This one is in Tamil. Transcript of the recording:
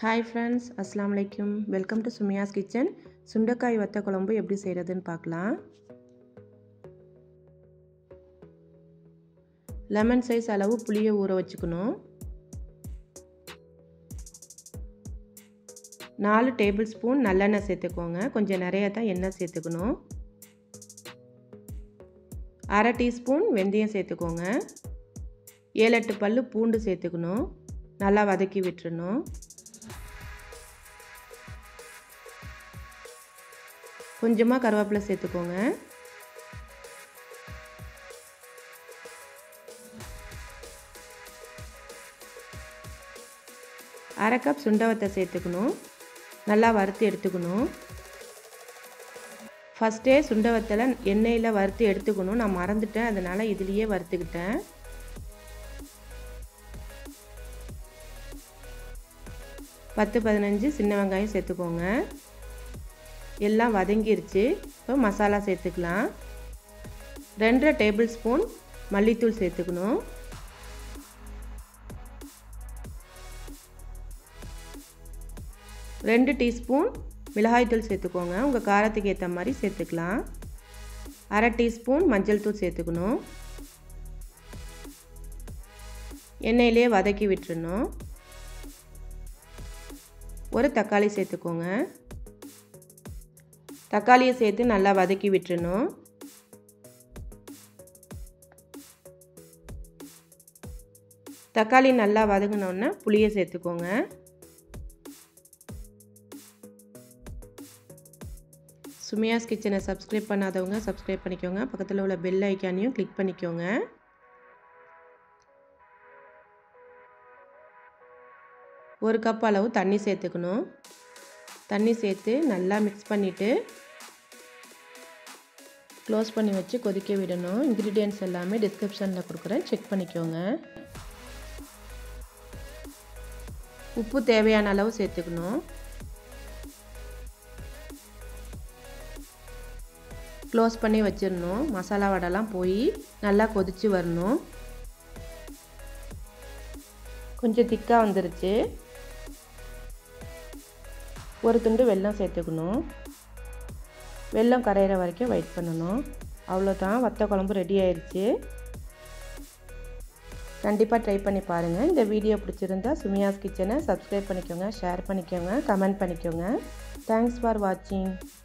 ஹாய் ஃப்ரெண்ட்ஸ் அஸ்ஸலாமு அலைக்கும் வெல்கம் டு சுமியாஸ் கிச்சன் சுண்டைக்காய் வத்த குழம்பு எப்படி செய்கிறதுன்னு பார்க்கலாம் லெமன் சைஸ் அளவு புளியை ஊற வச்சுக்கணும் நாலு டேபிள் ஸ்பூன் நல்லெண்ணெய் சேர்த்துக்கோங்க கொஞ்சம் நிறையா தான் எண்ணெய் சேர்த்துக்கணும் அரை டீஸ்பூன் வெந்தயம் சேர்த்துக்கோங்க ஏழு எட்டு பல் பூண்டு சேர்த்துக்கணும் நல்லா வதக்கி விட்டுறணும் கொஞ்சமாக கருவேப்பிலை சேர்த்துக்கோங்க அரை கப் சுண்டவத்தை சேர்த்துக்கணும் நல்லா வறுத்து எடுத்துக்கணும் ஃபஸ்ட்டே சுண்டவத்தில் எண்ணெயில் வறுத்து எடுத்துக்கணும் நான் மறந்துட்டேன் அதனால் இதுலேயே வறுத்துக்கிட்டேன் பத்து பதினஞ்சு சின்ன வெங்காயம் சேர்த்துக்கோங்க எல்லாம் வதங்கிருச்சு இப்போ மசாலா சேர்த்துக்கலாம் ரெண்டரை டேபிள் ஸ்பூன் மல்லித்தூள் சேர்த்துக்கணும் ரெண்டு டீஸ்பூன் மிளகாய்த்தூள் சேர்த்துக்கோங்க உங்கள் காரத்துக்கு ஏற்ற மாதிரி சேர்த்துக்கலாம் அரை டீஸ்பூன் மஞ்சள் தூள் சேர்த்துக்கணும் எண்ணெயிலே வதக்கி விட்டுறணும் ஒரு தக்காளி சேர்த்துக்கோங்க தக்காளியை சேர்த்து நல்லா வதக்கி விட்டுறணும் தக்காளி நல்லா வதங்கினோன்னே புளியை சேர்த்துக்கோங்க சுமியாஸ் கிச்சனை சப்ஸ்கிரைப் பண்ணாதவங்க சப்ஸ்கிரைப் பண்ணிக்கோங்க பக்கத்தில் உள்ள பெல் ஐக்கானையும் கிளிக் பண்ணிக்கோங்க ஒரு கப் அளவு தண்ணி சேர்த்துக்கணும் தண்ணி சேர்த்து நல்லா மிக்ஸ் பண்ணிவிட்டு க்ளோஸ் பண்ணி வச்சு கொதிக்க விடணும் இன்க்ரீடியன்ட்ஸ் எல்லாமே டிஸ்கிரிப்ஷனில் கொடுக்குறேன் செக் பண்ணிக்கோங்க உப்பு தேவையான அளவு சேர்த்துக்கணும் க்ளோஸ் பண்ணி வச்சிடணும் மசாலா வடைலாம் போய் நல்லா கொதித்து வரணும் கொஞ்சம் திக்காக வந்துருச்சு ஒரு துண்டு வெல்லம் சேர்த்துக்கணும் வெல்லம் கரையிற வரைக்கும் வெயிட் பண்ணணும் அவ்வளோதான் வத்த குழம்பு ரெடி ஆயிடுச்சு கண்டிப்பாக ட்ரை பண்ணி பாருங்கள் இந்த வீடியோ பிடிச்சிருந்தா சுமியாஸ் கிச்சனை சப்ஸ்கிரைப் பண்ணிக்கோங்க ஷேர் பண்ணிக்கோங்க கமெண்ட் பண்ணிக்கோங்க தேங்க்ஸ் ஃபார் வாட்சிங்